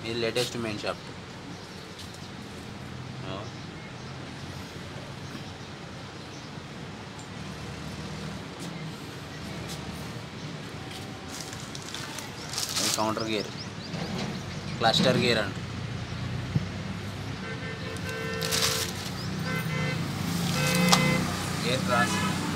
ఇది latest main shop ఇది counter gear cluster gear అంట gear cross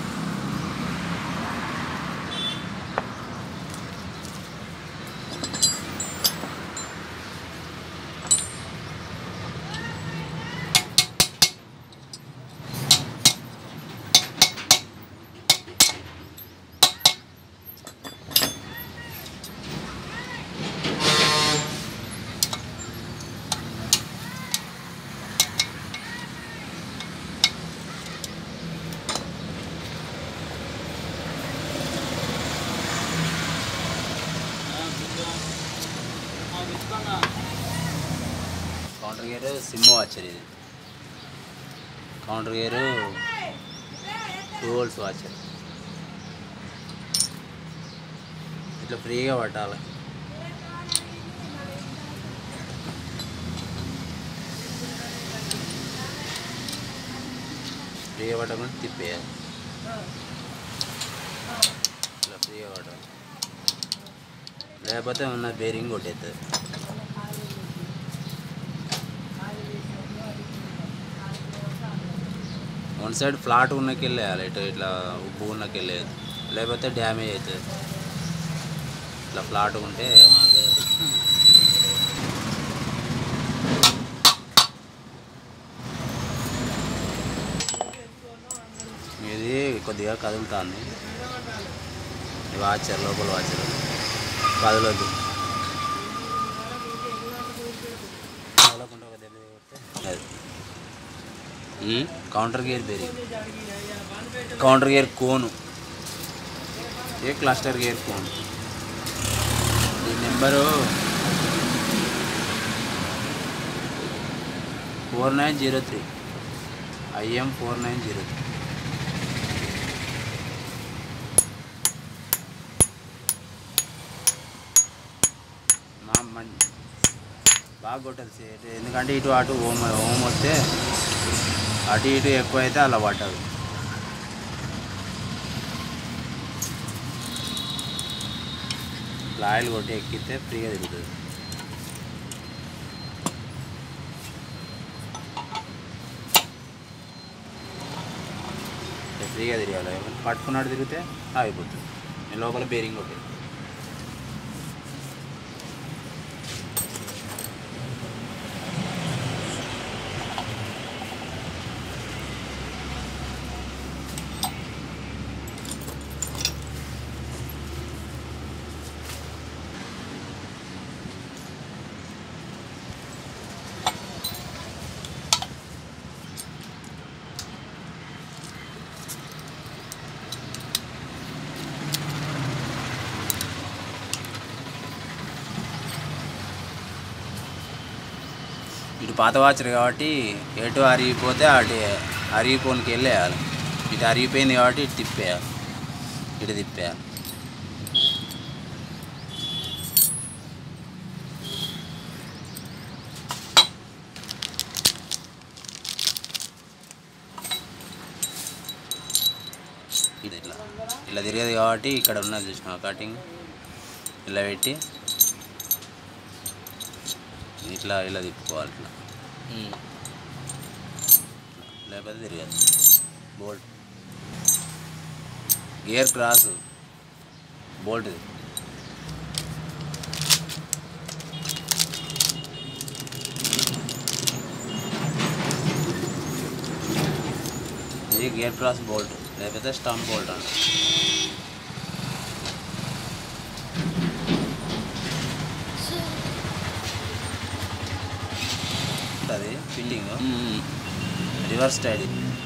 counter gear shim washer ఇది counter gear two volts washer ఇట్లా ఫ్రీగా పట్టాలి ఫ్రీగా పట్టకుండా తిప్పేయాలి ఇట్లా ఫ్రీగా పట్టాలి లేకపోతే ఉన్న బేరింగ్ కొట్టేస్తుంది వన్ సైడ్ ఫ్లాట్ ఉన్నకి వెళ్ళేయాలి ఇటు ఇట్లా ఉప్పు ఉన్నకి వెళ్ళేది లేకపోతే డ్యామేజ్ అవుతుంది ఇట్లా ఫ్లాట్ ఉంటే ఇది కొద్దిగా కదులుతుంది ఈ వాచర్ లోపల వాచర్ కదలొద్దు కదలకుండా ఒక దెబ్బ కొడితే అది um, counter gear bearing counter gear cone ఏ క్లస్టర్ గేర్ కోన్ ఈ number four nine zero three I M four nine zero three మా మన్ బాగా కొట్టదు సేట్ ఎందుకంటే ఇటు అటు ఓం ఓం వస్తే అటు ఇటు ఎక్కువ అయితే అలా పట్టదు ఇట్లా ఆయిల్ కొట్టి ఎక్కితే ఫ్రీగా తిరుగుతుంది ఇట్లా ఫ్రీగా తిరగాలి పట్టుకున్నాడు తిరిగితే ఆగిపోతుంది ఈ లోపల బేరింగ్ ఒకటి ఇటు పాత వాచర్ కాబట్టి ఎటు అరిగిపోతే అటు అరిగిపోనికి వెళ్ళేయాలి ఇటు అరిగిపోయింది కాబట్టి ఇటు తిప్పేయాలి ఇటు తిప్పేయాలి ఇది ఇట్లా ఇలా తిరిగేది కాబట్టి ఇక్కడ ఉన్నది చూసిన కటింగ్ ఇలా పెట్టి ఇట్లా ఇలా తిప్పుకోవాలి ఇట్లా లేకపోతే తిరగదు బోల్ట్ గేర్ క్రాస్ బోల్ట్ ఇది ఇది గేర్ క్రాస్ బోల్ట్ లేకపోతే స్టంప్ బోల్ట్ అంట అది ఫిట్టింగ్ రివర్స్ స్టైల్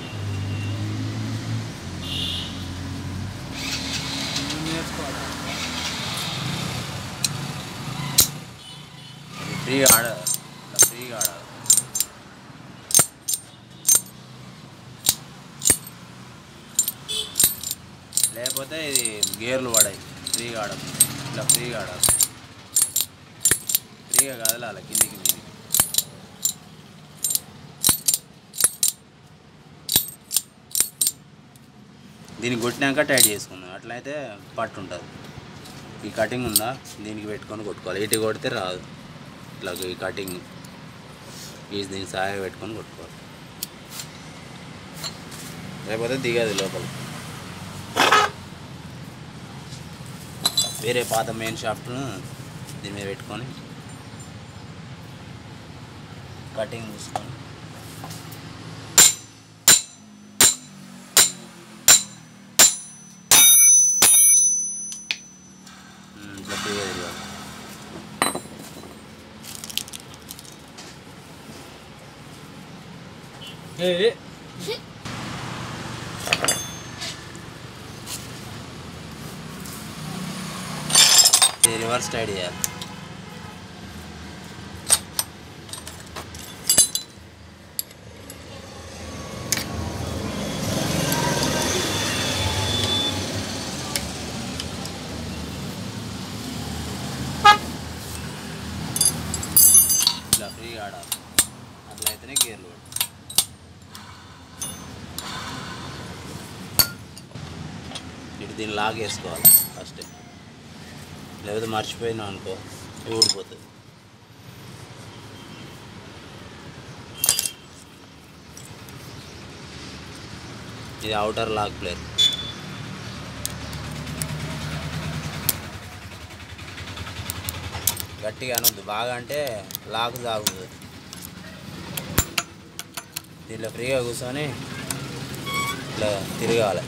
ఫ్రీగా ఆడ ఇట్లా ఫ్రీగా ఆడాలి లేకపోతే ఇది గేర్లు పడాయి ఫ్రీగా ఆడదు ఇట్లా ఫ్రీగా ఆడాలి ఫ్రీగా కదలాలి కిందికి మీది దీన్ని కొట్టినాక టైట్ చేసుకుందాం అట్లయితే పట్టు ఉంటుంది ఈ కటింగ్ ఉందా దీనికి పెట్టుకొని కొట్టుకోవాలి ఇటు కొడితే రాదు ఇట్లా ఈ కటింగ్ ఈ దీన్ని సాయ పెట్టుకొని కొట్టుకోవాలి లేకపోతే దిగదు లోపల వేరే పాత మెయిన్ షాప్ను దీని మీద పెట్టుకొని కటింగ్ చూసుకొని ఉమ్, ఇట్లా ఫ్రీగా తిరగాలి ఇది రివర్స్ టైడ్ చేయాలి ఇట్లా ఫ్రీగా ఆడాలి అట్లయితేనే గేర్లు పడతాయి. ఇటు దీన్ని లాగ్ వేసుకోవాలి ఫస్ట్ లేకపోతే మర్చిపోయినా అనుకో ఊడిపోతుంది ఇది అవుటర్ లాక్ ప్లేర్ గట్టిగా అనొద్దు బాగా అంటే లాక్ సాగుతుంది దీంట్లో ఫ్రీగా కూర్చొని ఇట్లా తిరగాలి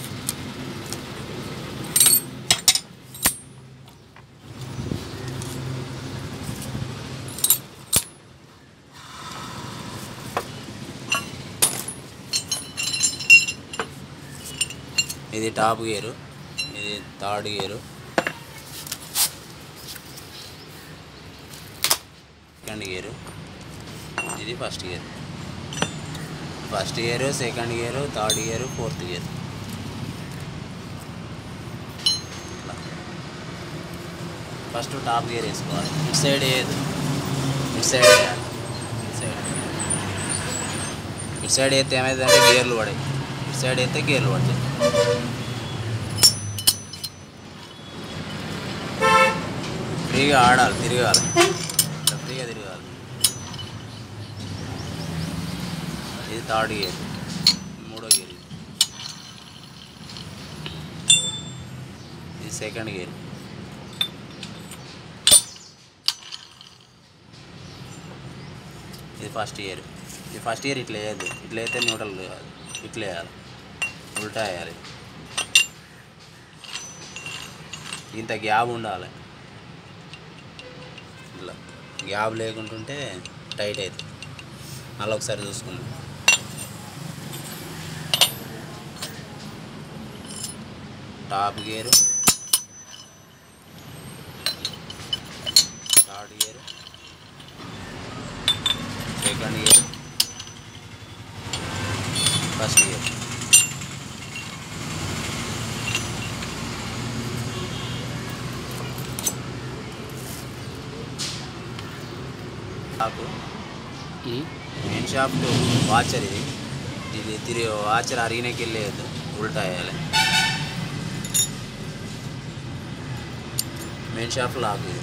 ఇది టాప్ గేరు ఇది థర్డ్ గేరు సెకండ్ గేరు ఇది first gear first gear second gear third gear fourth gear first top gear వేసుకోవాలి ఇటు సైడ్ వేయదు ఇటు సైడ్ వేయాలి ఇటు సైడ్ ఇటు సైడ్ వేస్తే ఏమైందంటే గేర్లు పడాయి ఇటు సైడ్ వేస్తే గేర్లు పడతాయి ఫ్రీగా ఆడాలి తిరగాలి ఇట్లా ఫ్రీగా తిరగాలి ఇది థర్డ్ గేర్ మూడో గేర్ ఇది. ఇది సెకండ్ గేర్ ఇది ఫస్ట్ ఇయర్ ఇది ఫస్ట్ ఇయర్ ఇట్లా వేయద్దు ఇట్లా అయితే న్యూట్రల్ కాదు ఇట్లా వేయాలి ఉల్టా వేయాలి ఇంత గ్యాప్ ఉండాలి ఇట్లా గ్యాప్ లేకుంటుంటే టైట్ అవుతుంది మళ్ళీ ఒకసారి చూసుకుందాం top gear third gear second gear first gear నాకు మెయిన్ షాప్ వాచర్ ఇది ఇది తిరిగి వాచర్ అరిగినకి వెళ్ళేది ఉల్టా వేయాలి మెయిన్ షాప్ లాక్ ఇది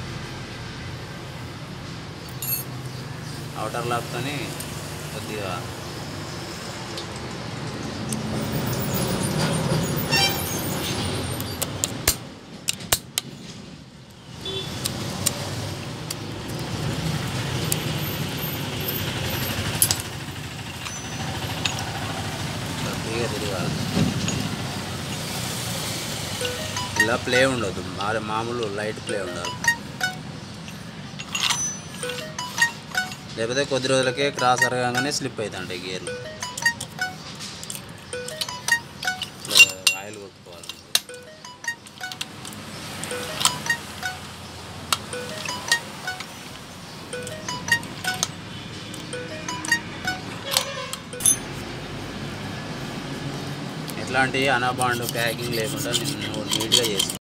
అవుటర్ లాక్తోని కొద్దిగా కొద్దిగా తిరగాలి ఇలా ప్లే ఉండదు మా- మామూలు లైట్ ప్లే ఉండాలి లేకపోతే కొద్ది రోజులకే క్రాస్ అరగగానే స్లిప్ అవుతుంటాయి గేర్లు ఇట్లా ఆయిల్ కొట్టుకోవాలి ఎట్లాంటి అనాబాండ్ ప్యాకింగ్ లేకుండా నేను నీట్గా చేస్తాను